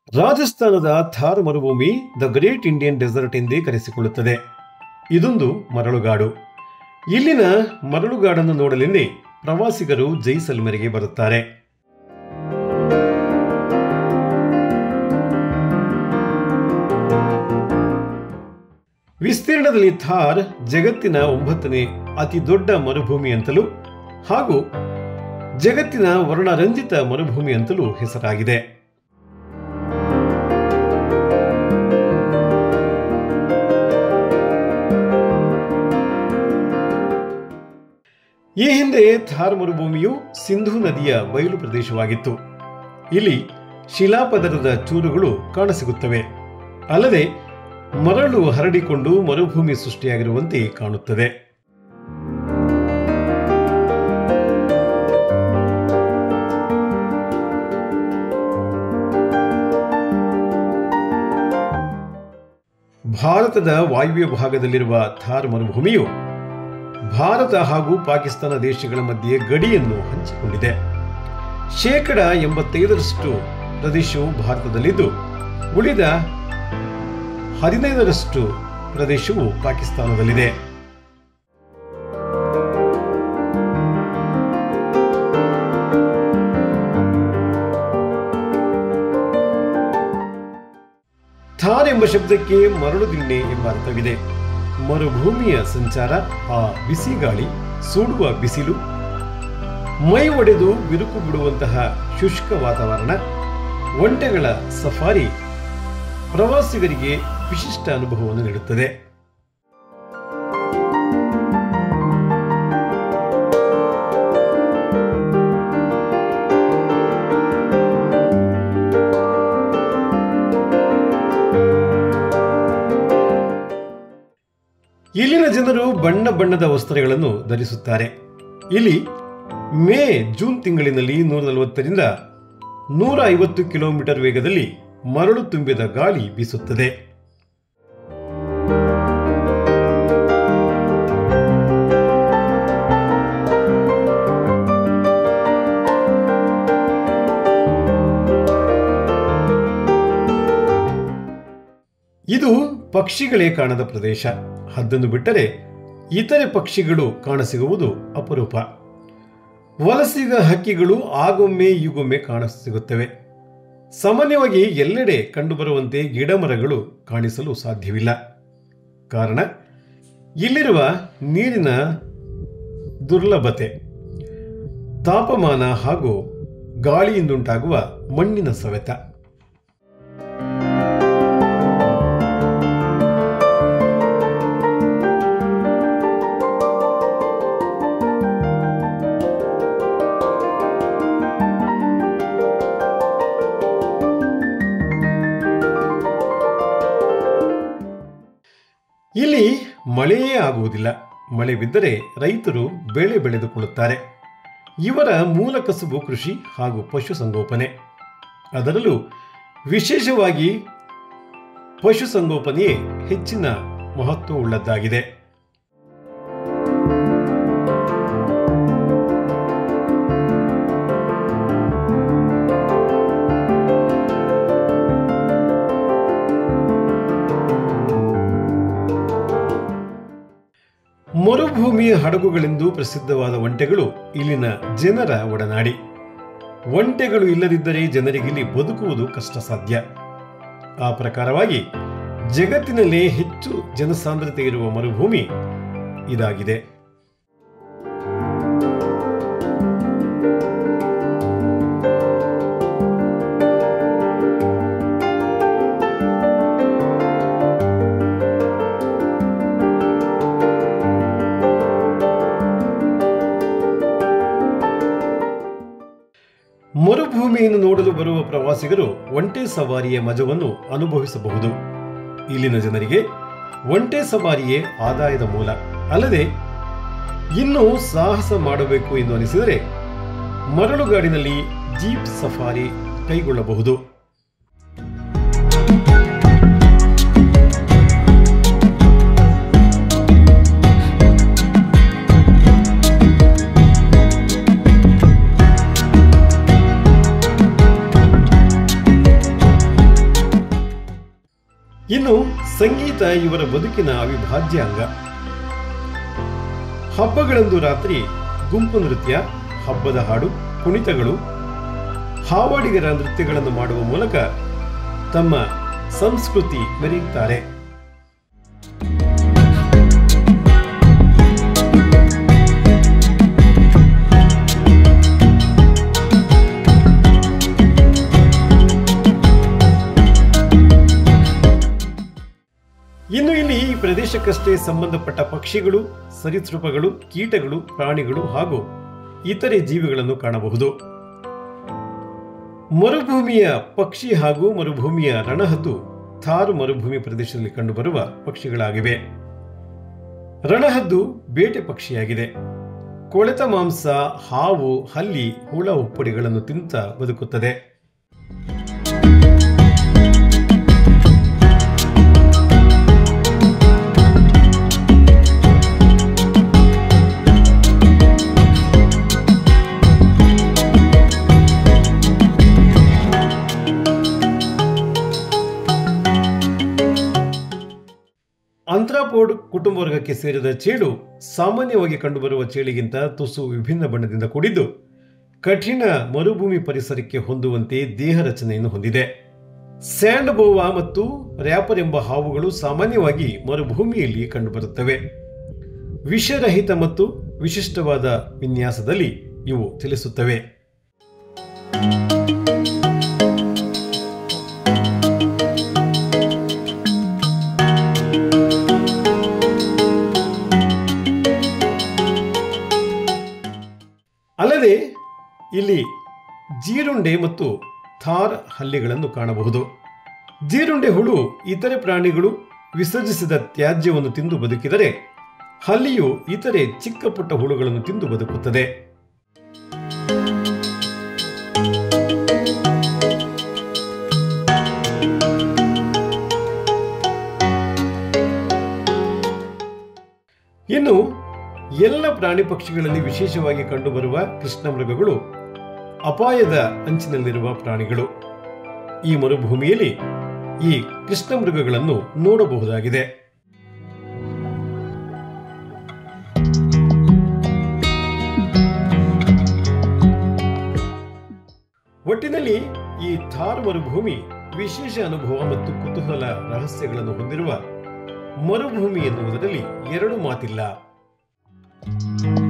ರಾಜಸ್ಥಾನದ ಥಾರ್ ಮರುಭೂಮಿ the great Indian dessert ಎಂದೇ ಕರೆಸಿಕೊಳ್ಳುತ್ತದೆ ಇದೊಂದು ಮರಳುಗಾಡು ಇಲ್ಲಿನ ಮರಳುಗಾಡನ್ನು ನೋಡಲೆಂದೇ ಪ್ರವಾಸಿಗರು ಜೈಸಲ್ಮೇರಿಗೆ ಬರುತ್ತಾರೆ ವಿಸ್ತೀರ್ಣದಲ್ಲಿ ಥಾರ್ ಜಗತ್ತಿನ ಒಂಬತ್ತನೇ ಅತಿ ದೊಡ್ಡ ಮರುಭೂಮಿ ಅಂತಲೂ ಹಾಗೂ ಜಗತ್ತಿನ ವರ್ಣರಂಜಿತ ಮರುಭೂಮಿ ಅಂತಲೂ ಹೆಸರಾಗಿದೆ ಈ ಹಿಂದೆ ಥಾರ್ ಮರುಭೂಮಿಯು ಸಿಂಧೂ ನದಿಯ ಬಯಲು ಪ್ರದೇಶವಾಗಿತ್ತು ಇಲ್ಲಿ ಶಿಲಾಪದರದ ಚೂರುಗಳು ಕಾಣಸಿಗುತ್ತವೆ ಅಲ್ಲದೆ ಮರಳು ಹರಡಿಕೊಂಡು ಮರುಭೂಮಿ ಸೃಷ್ಟಿಯಾಗಿರುವಂತೆ ಕಾಣುತ್ತದೆ ಭಾರತದ ವಾಯುವ್ಯ ಭಾಗದಲ್ಲಿರುವ ಥಾರ್ ಮರುಭೂಮಿಯು ಭಾರತ ಹಾಗೂ ಪಾಕಿಸ್ತಾನ ದೇಶಗಳ ಮಧ್ಯೆ ಗಡಿಯನ್ನು ಹಂಚಿಕೊಂಡಿದೆ ಶೇಕಡ ಎಂಬತ್ತೈದರಷ್ಟು ಪ್ರದೇಶವು ಭಾರತದಲ್ಲಿದ್ದು ಉಳಿದ ಹದಿನೈದರಷ್ಟು ಪ್ರದೇಶವು ಪಾಕಿಸ್ತಾನದಲ್ಲಿದೆ ಥಾರ್ ಎಂಬ ಶಬ್ದಕ್ಕೆ ಮರಳು ದಿಣ್ಣೆ ಎಂಬ ಅರ್ಥವಿದೆ ಮರುಭೂಮಿಯ ಸಂಚಾರ ಆ ಬಿಸಿ ಗಾಳಿ ಸುಡುವ ಬಿಸಿಲು ಮೈ ಒಡೆದು ಬಿರುಕು ಬಿಡುವಂತಹ ಶುಷ್ಕ ವಾತಾವರಣ ಒಂಟೆಗಳ ಸಫಾರಿ ಪ್ರವಾಸಿಗರಿಗೆ ವಿಶಿಷ್ಟ ಅನುಭವವನ್ನು ನೀಡುತ್ತದೆ ಇಲ್ಲಿನ ಜನರು ಬಣ್ಣ ಬಣ್ಣದ ವಸ್ತ್ರಗಳನ್ನು ಧರಿಸುತ್ತಾರೆ ಇಲ್ಲಿ ಮೇ ಜೂನ್ ತಿಂಗಳಿನಲ್ಲಿ ನೂರ ನಲವತ್ತರಿಂದ ನೂರ ಐವತ್ತು ಕಿಲೋಮೀಟರ್ ವೇಗದಲ್ಲಿ ಮರಳು ತುಂಬಿದ ಗಾಳಿ ಬೀಸುತ್ತದೆ ಇದು ಪಕ್ಷಿಗಳೇ ಕಾಣದ ಪ್ರದೇಶ ಹದ್ದನ್ನು ಬಿಟ್ಟರೆ ಇತರೆ ಪಕ್ಷಿಗಳು ಕಾಣಸಿಗುವುದು ಅಪರೂಪ ವಲಸಿಗ ಹಕ್ಕಿಗಳು ಆಗೊಮ್ಮೆ ಈಗೊಮ್ಮೆ ಕಾಣಸಿಗುತ್ತವೆ ಸಾಮಾನ್ಯವಾಗಿ ಎಲ್ಲೆಡೆ ಕಂಡುಬರುವಂತೆ ಗಿಡಮರಗಳು ಕಾಣಿಸಲು ಸಾಧ್ಯವಿಲ್ಲ ಕಾರಣ ಇಲ್ಲಿರುವ ನೀರಿನ ದುರ್ಲಭತೆ ತಾಪಮಾನ ಹಾಗೂ ಗಾಳಿಯಿಂದುಂಟಾಗುವ ಮಣ್ಣಿನ ಸವೆತ ಇಲ್ಲಿ ಮಳೆಯೇ ಆಗುವುದಿಲ್ಲ ಮಳೆ ಬಿದ್ದರೆ ರೈತರು ಬೆಳೆ ಬೆಳೆದುಕೊಳ್ಳುತ್ತಾರೆ ಇವರ ಮೂಲ ಕಸುಬು ಕೃಷಿ ಹಾಗೂ ಪಶುಸಂಗೋಪನೆ ಅದರಲ್ಲೂ ವಿಶೇಷವಾಗಿ ಪಶುಸಂಗೋಪನೆಯೇ ಹೆಚ್ಚಿನ ಮಹತ್ವವುಳ್ಳದ್ದಾಗಿದೆ ಮರುಭೂಮಿಯ ಹಡಗುಗಳೆಂದು ಪ್ರಸಿದ್ಧವಾದ ಒಂಟೆಗಳು ಇಲ್ಲಿನ ಜನರ ಒಡನಾಡಿ ಒಂಟೆಗಳು ಇಲ್ಲದಿದ್ದರೆ ಜನರಿಗಿಲ್ಲಿ ಬದುಕುವುದು ಕಷ್ಟ ಸಾಧ್ಯ ಆ ಪ್ರಕಾರವಾಗಿ ಜಗತ್ತಿನಲ್ಲೇ ಹೆಚ್ಚು ಜನಸಾಂದ್ರತೆ ಇರುವ ಮರುಭೂಮಿ ಇದಾಗಿದೆ ಮರುಭೂಮಿಯನ್ನು ನೋಡಲು ಬರುವ ಪ್ರವಾಸಿಗರು ಒಂಟೆ ಸವಾರಿಯ ಮಜವನ್ನು ಅನುಭವಿಸಬಹುದು ಇಲ್ಲಿನ ಜನರಿಗೆ ಒಂಟೆ ಸವಾರಿಯೇ ಆದಾಯದ ಮೂಲ ಅಲ್ಲದೆ ಇನ್ನೂ ಸಾಹಸ ಮಾಡಬೇಕು ಎಂದು ಅನಿಸಿದರೆ ಮರಳುಗಾಡಿನಲ್ಲಿ ಜೀಪ್ ಸಫಾರಿ ಕೈಗೊಳ್ಳಬಹುದು ಸಂಗೀತ ಇವರ ಬದುಕಿನ ಅವಿಭಾಜ್ಯ ಅಂಗ ಹಬ್ಬಗಳಂದು ರಾತ್ರಿ ಗುಂಪು ನೃತ್ಯ ಹಬ್ಬದ ಹಾಡು ಕುಣಿತಗಳು ಹಾವಾಡಿಗರ ನೃತ್ಯಗಳನ್ನು ಮಾಡುವ ಮೂಲಕ ತಮ್ಮ ಸಂಸ್ಕೃತಿ ಮೆರೆಯುತ್ತಾರೆ ಇನ್ನು ಇಲ್ಲಿ ಈ ಪ್ರದೇಶಕ್ಕಷ್ಟೇ ಸಂಬಂಧಪಟ್ಟ ಪಕ್ಷಿಗಳು ಸರೀಸೃಪಗಳು ಕೀಟಗಳು ಪ್ರಾಣಿಗಳು ಹಾಗೂ ಇತರೆ ಜೀವಿಗಳನ್ನು ಕಾಣಬಹುದು ಮರುಭೂಮಿಯ ಪಕ್ಷಿ ಹಾಗೂ ಮರುಭೂಮಿಯ ರಣಹದ್ದು ಥಾರ್ ಮರುಭೂಮಿ ಪ್ರದೇಶದಲ್ಲಿ ಕಂಡುಬರುವ ಪಕ್ಷಿಗಳಾಗಿವೆ ರಣಹದ್ದು ಬೇಟೆ ಪಕ್ಷಿಯಾಗಿದೆ ಕೊಳೆತ ಮಾಂಸ ಹಾವು ಹಲ್ಲಿ ಹುಳ ಉಪ್ಪುಡಿಗಳನ್ನು ತಿಂತ ಬದುಕುತ್ತದೆ ಅಂಥ್ರಾಪೋಡ್ ಕುಟುಂಬ ವರ್ಗಕ್ಕೆ ಸೇರಿದ ಚೇಳು ಸಾಮಾನ್ಯವಾಗಿ ಕಂಡುಬರುವ ಚೇಳಿಗಿಂತ ತುಸು ವಿಭಿನ್ನ ಬಣ್ಣದಿಂದ ಕೂಡಿದ್ದು ಕಠಿಣ ಮರುಭೂಮಿ ಪರಿಸರಕ್ಕೆ ಹೊಂದುವಂತೆ ದೇಹ ರಚನೆಯನ್ನು ಹೊಂದಿದೆ ಸ್ಯಾಂಡ್ ಬೋವಾ ಮತ್ತು ರ್ಯಾಪರ್ ಎಂಬ ಹಾವುಗಳು ಸಾಮಾನ್ಯವಾಗಿ ಮರುಭೂಮಿಯಲ್ಲಿ ಕಂಡುಬರುತ್ತವೆ ವಿಷರಹಿತ ಮತ್ತು ವಿಶಿಷ್ಟವಾದ ವಿನ್ಯಾಸದಲ್ಲಿ ಇವು ಚಲಿಸುತ್ತವೆ ಅಲ್ಲದೆ ಇಲ್ಲಿ ಜೀರುಂಡೆ ಮತ್ತು ಥಾರ್ ಹಲ್ಲಿಗಳನ್ನು ಕಾಣಬಹುದು ಜೀರುಂಡೆ ಹುಳು ಇತರೆ ಪ್ರಾಣಿಗಳು ವಿಸರ್ಜಿಸಿದ ತ್ಯಾಜ್ಯವನ್ನು ತಿಂದು ಬದುಕಿದರೆ ಹಲ್ಲಿಯು ಇತರೆ ಚಿಕ್ಕ ಪುಟ್ಟ ಹುಳುಗಳನ್ನು ತಿಂದು ಬದುಕುತ್ತದೆ ಇನ್ನು ಎಲ್ಲ ಪ್ರಾಣಿ ಪಕ್ಷಿಗಳಲ್ಲಿ ವಿಶೇಷವಾಗಿ ಕಂಡುಬರುವ ಕೃಷ್ಣ ಮೃಗಗಳು ಅಪಾಯದ ಅಂಚಿನಲ್ಲಿರುವ ಪ್ರಾಣಿಗಳು ಈ ಮರುಭೂಮಿಯಲ್ಲಿ ಈ ಕೃಷ್ಣ ಮೃಗಗಳನ್ನು ನೋಡಬಹುದಾಗಿದೆ ಒಟ್ಟಿನಲ್ಲಿ ಈ ಥಾರ್ ಮರುಭೂಮಿ ವಿಶೇಷ ಅನುಭವ ಮತ್ತು ಕುತೂಹಲ ರಹಸ್ಯಗಳನ್ನು ಹೊಂದಿರುವ ಮರುಭೂಮಿ ಎನ್ನುವುದರಲ್ಲಿ ಎರಡು ಮಾತಿಲ್ಲ